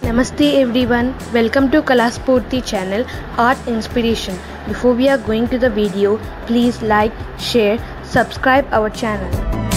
Namaste everyone, welcome to Kalaspurti channel Art Inspiration. Before we are going to the video, please like, share, subscribe our channel.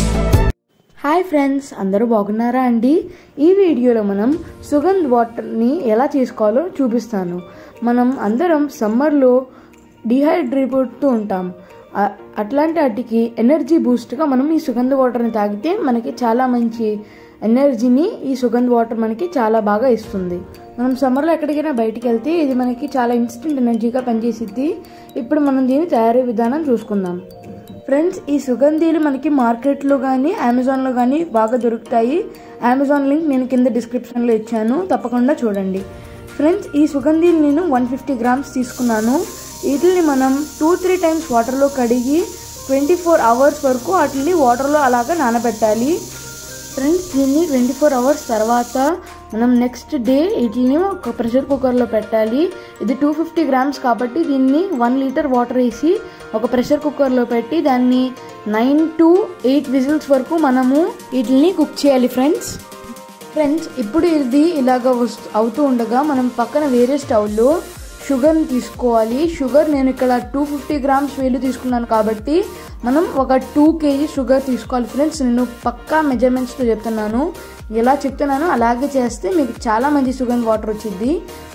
Hi friends అందరూ బాగున్నారా అండి ఈ వీడియోలో మనం సుగంధ్ వాటర్ని ఎలా చేసుకోవాలో చూపిస్తాను మనం అందరం సమ్మర్లో డిహైడ్రేట్ అవుతూ ఉంటాం అ- అట్లాంటి వాటికి ఎనర్జీ బూస్ట్గా మనం ఈ సుగంధ వాటర్ని తాగితే మనకి చాలా మంచి ఎనర్జీని ఈ సుగంధ వాటర్ మనకి చాలా బాగా ఇస్తుంది మనం సమ్మర్లో ఎక్కడికైనా బయటికి వెళ్తే ఇది మనకి చాలా ఇన్స్టెంట్ ఎనర్జీగా పనిచేసిద్ది ఇప్పుడు మనం దీని తయారీ విధానం చూసుకుందాం ఫ్రెండ్స్ ఈ సుగంధీలు మనకి మార్కెట్లో కానీ అమెజాన్లో కానీ బాగా దొరుకుతాయి అమెజాన్ లింక్ నేను కింద డిస్క్రిప్షన్లో ఇచ్చాను తప్పకుండా చూడండి ఫ్రెండ్స్ ఈ సుగంధీలు నేను వన్ ఫిఫ్టీ గ్రామ్స్ తీసుకున్నాను వీటిని మనం టూ త్రీ టైమ్స్ వాటర్లో కడిగి ట్వంటీ ఫోర్ అవర్స్ వరకు వాటిని వాటర్లో అలాగా నానబెట్టాలి ఫ్రెండ్స్ దీన్ని ట్వంటీ ఫోర్ అవర్స్ తర్వాత మనం నెక్స్ట్ డే వీటిని ఒక ప్రెషర్ కుక్కర్లో పెట్టాలి ఇది టూ ఫిఫ్టీ గ్రామ్స్ కాబట్టి దీన్ని వన్ లీటర్ వాటర్ వేసి ఒక ప్రెషర్ కుక్కర్లో పెట్టి దాన్ని నైన్ టు ఎయిట్ విజిల్స్ వరకు మనము వీటిని కుక్ చేయాలి ఫ్రెండ్స్ ఫ్రెండ్స్ ఇప్పుడు ఇది ఇలాగ వస్తు అవుతూ ఉండగా మనం పక్కన వేరే స్టవ్లో షుగర్ని తీసుకోవాలి షుగర్ నేను ఇక్కడ టూ ఫిఫ్టీ గ్రామ్స్ వేలు తీసుకున్నాను కాబట్టి మనం ఒక టూ కేజీ షుగర్ తీసుకోవాలి ఫ్రెండ్స్ నేను పక్కా మెజర్మెంట్స్తో చెప్తున్నాను ఎలా చెప్తున్నానో అలాగే చేస్తే మీకు చాలా మంచి సుగంధ వాటర్ వచ్చింది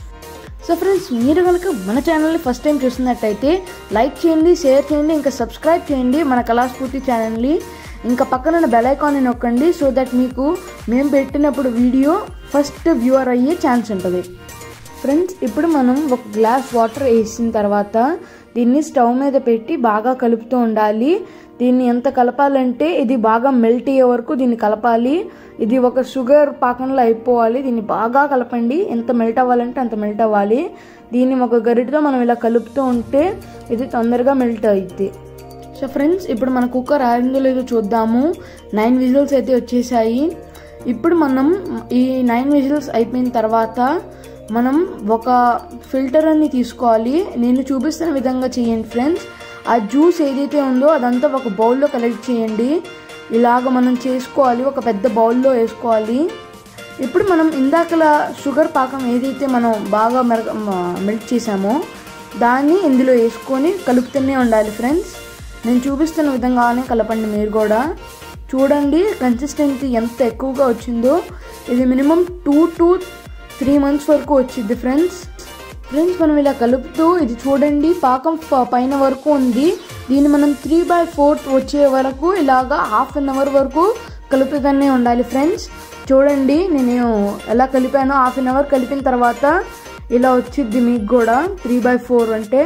సో ఫ్రెండ్స్ మీరు కనుక మన ఛానల్ని ఫస్ట్ టైం చూస్తున్నట్టయితే లైక్ చేయండి షేర్ చేయండి ఇంకా సబ్స్క్రైబ్ చేయండి మన కళాస్ఫూర్తి ఛానల్ని ఇంకా పక్కన ఉన్న బెల్ ఐకాన్ని నొక్కండి సో దట్ మీకు మేము పెట్టినప్పుడు వీడియో ఫస్ట్ వ్యూవర్ అయ్యే ఛాన్స్ ఉంటుంది ఫ్రెండ్స్ ఇప్పుడు మనం ఒక గ్లాస్ వాటర్ వేసిన తర్వాత దీన్ని స్టవ్ మీద పెట్టి బాగా కలుపుతూ ఉండాలి దీన్ని ఎంత కలపాలంటే ఇది బాగా మెల్ట్ అయ్యే వరకు దీన్ని కలపాలి ఇది ఒక షుగర్ పాకంలో అయిపోవాలి దీన్ని బాగా కలపండి ఎంత మెల్ట్ అవ్వాలంటే అంత మెల్ట్ అవ్వాలి దీన్ని ఒక గరిటతో మనం ఇలా కలుపుతూ ఉంటే ఇది తొందరగా మెల్ట్ అవుద్ది సో ఫ్రెండ్స్ ఇప్పుడు మన కుక్కర్ ఆరిందో లేదో చూద్దాము నైన్ విజిల్స్ అయితే వచ్చేసాయి ఇప్పుడు మనం ఈ నైన్ విజిల్స్ అయిపోయిన తర్వాత మనం ఒక ఫిల్టర్ అని తీసుకోవాలి నేను చూపిస్తున్న విధంగా చేయండి ఫ్రెండ్స్ ఆ జ్యూస్ ఏదైతే ఉందో అదంతా ఒక బౌల్లో కలెక్ట్ చేయండి ఇలాగ మనం చేసుకోవాలి ఒక పెద్ద బౌల్లో వేసుకోవాలి ఇప్పుడు మనం ఇందాకల షుగర్ పాకం ఏదైతే మనం బాగా మెరగ మెల్ట్ చేసామో దాన్ని ఇందులో వేసుకొని కలుపుతూనే ఉండాలి ఫ్రెండ్స్ నేను చూపిస్తున్న విధంగానే కలపండి మీరు కూడా చూడండి కన్సిస్టెన్సీ ఎంత ఎక్కువగా వచ్చిందో ఇది minimum two to three months వరకు వచ్చింది ఫ్రెండ్స్ ఫ్రెండ్స్ మనం ఇలా కలుపుతూ ఇది చూడండి పాకం ప- పైన వరకు ఉంది దీన్ని మనం త్రీ బై ఫోర్త్ వచ్చే వరకు ఇలాగా హాఫ్ అన్ అవర్ వరకు కలుపుతూనే ఉండాలి ఫ్రెండ్స్ చూడండి నేను ఎలా కలిపానో హాఫ్ అన్ అవర్ కలిపిన తర్వాత ఇలా వచ్చింది మీకు కూడా త్రీ బై ఫోర్ అంటే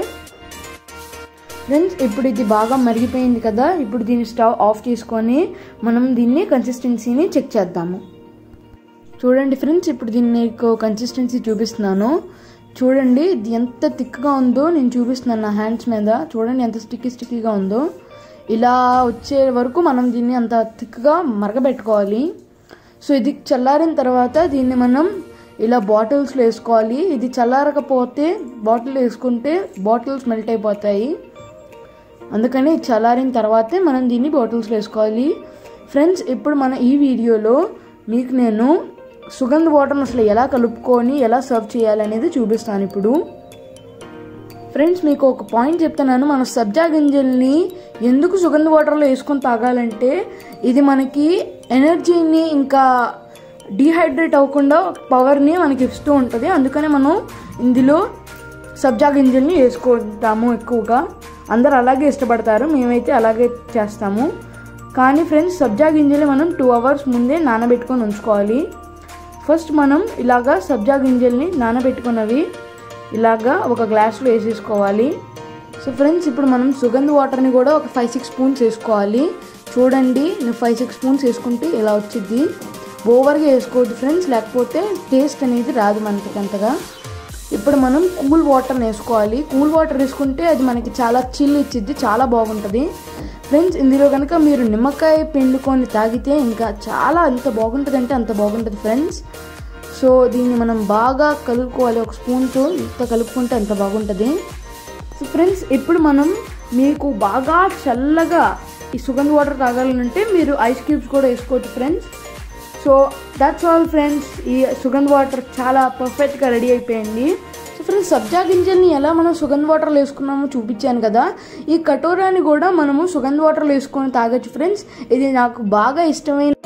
ఫ్రెండ్స్ ఇప్పుడు ఇది బాగా మరిగిపోయింది కదా ఇప్పుడు దీన్ని స్టవ్ ఆఫ్ చేసుకొని మనం దీన్ని కన్సిస్టెన్సీని చెక్ చేద్దాము చూడండి ఫ్రెండ్స్ ఇప్పుడు దీన్ని మీకు కన్సిస్టెన్సీ చూపిస్తున్నాను చూడండి ఇది ఎంత థిక్గా ఉందో నేను చూపిస్తున్నాను నా హ్యాండ్స్ మీద చూడండి ఎంత స్టిక్కీ స్టిక్కీగా ఉందో ఇలా వచ్చే వరకు మనం దీన్ని అంత థిక్గా మరగబెట్టుకోవాలి సో ఇది చల్లారిన తర్వాత దీన్ని మనం ఇలా బాటిల్స్లో వేసుకోవాలి ఇది చల్లారకపోతే బాటిల్ వేసుకుంటే బాటిల్స్ మెల్ట్ అయిపోతాయి అందుకని చల్లారిన తర్వాతే మనం దీన్ని బాటిల్స్లో వేసుకోవాలి ఫ్రెండ్స్ ఇప్పుడు మన ఈ వీడియోలో మీకు నేను సుగంధ వాటర్ని అసలు ఎలా కలుపుకొని ఎలా సర్వ్ చేయాలనేది చూపిస్తాను ఇప్పుడు ఫ్రెండ్స్ మీకు ఒక పాయింట్ చెప్తున్నాను మన సబ్జా గింజల్ని ఎందుకు సుగంధ వాటర్లో వేసుకొని తాగాలంటే ఇది మనకి ఎనర్జీని ఇంకా డీహైడ్రేట్ అవ్వకుండా పవర్ని మనకి ఇస్తూ ఉంటుంది అందుకనే మనం ఇందులో సబ్జా గింజల్ని వేసుకుంటాము ఎక్కువగా అందరు అలాగే ఇష్టపడతారు మేమైతే అలాగే చేస్తాము కానీ ఫ్రెండ్స్ సబ్జా గింజలు మనం టూ అవర్స్ ముందే నానబెట్టుకొని ఉంచుకోవాలి ఫస్ట్ మనం ఇలాగా సబ్జా గింజల్ని నానబెట్టుకున్నవి ఇలాగా ఒక గ్లాస్లో వేసేసుకోవాలి సో ఫ్రెండ్స్ ఇప్పుడు మనం సుగంధ వాటర్ని కూడా ఒక ఫైవ్ సిక్స్ స్పూన్స్ వేసుకోవాలి చూడండి నేను ఫైవ్ సిక్స్ స్పూన్స్ వేసుకుంటే ఇలా వచ్చింది ఓవర్గా వేసుకోవద్దు ఫ్రెండ్స్ లేకపోతే టేస్ట్ అనేది రాదు మనకి అంతగా ఇప్పుడు మనం కూల్ వాటర్ని వేసుకోవాలి కూల్ వాటర్ వేసుకుంటే అది మనకి చాలా చిల్ ఇచ్చిద్ది చాలా బాగుంటుంది ఫ్రెండ్స్ ఇందులో కనుక మీరు నిమ్మకాయ పిండుకొని తాగితే ఇంకా చాలా ఎంత బాగుంటుంది అంటే అంత బాగుంటుంది ఫ్రెండ్స్ సో దీన్ని మనం బాగా కలుపుకోవాలి ఒక స్పూన్తో ఇంత కలుపుకుంటే అంత బాగుంటుంది సో ఫ్రెండ్స్ ఇప్పుడు మనం మీకు బాగా చల్లగా ఈ సుగంధ వాటర్ తాగాలంటే మీరు ఐస్ క్యూబ్స్ కూడా వేసుకోవచ్చు friends so that's all friends ఈ సుగంధ్ వాటర్ చాలా పర్ఫెక్ట్గా రెడీ అయిపోయింది సో ఫ్రెండ్స్ సబ్జా గింజల్ని ఎలా మనం సుగంధ్ వాటర్లో వేసుకున్నామో చూపించాను కదా ఈ కటోరాని కూడా మనము సుగంధ్ వాటర్లో వేసుకొని తాగొచ్చు ఫ్రెండ్స్ ఇది నాకు బాగా ఇష్టమైన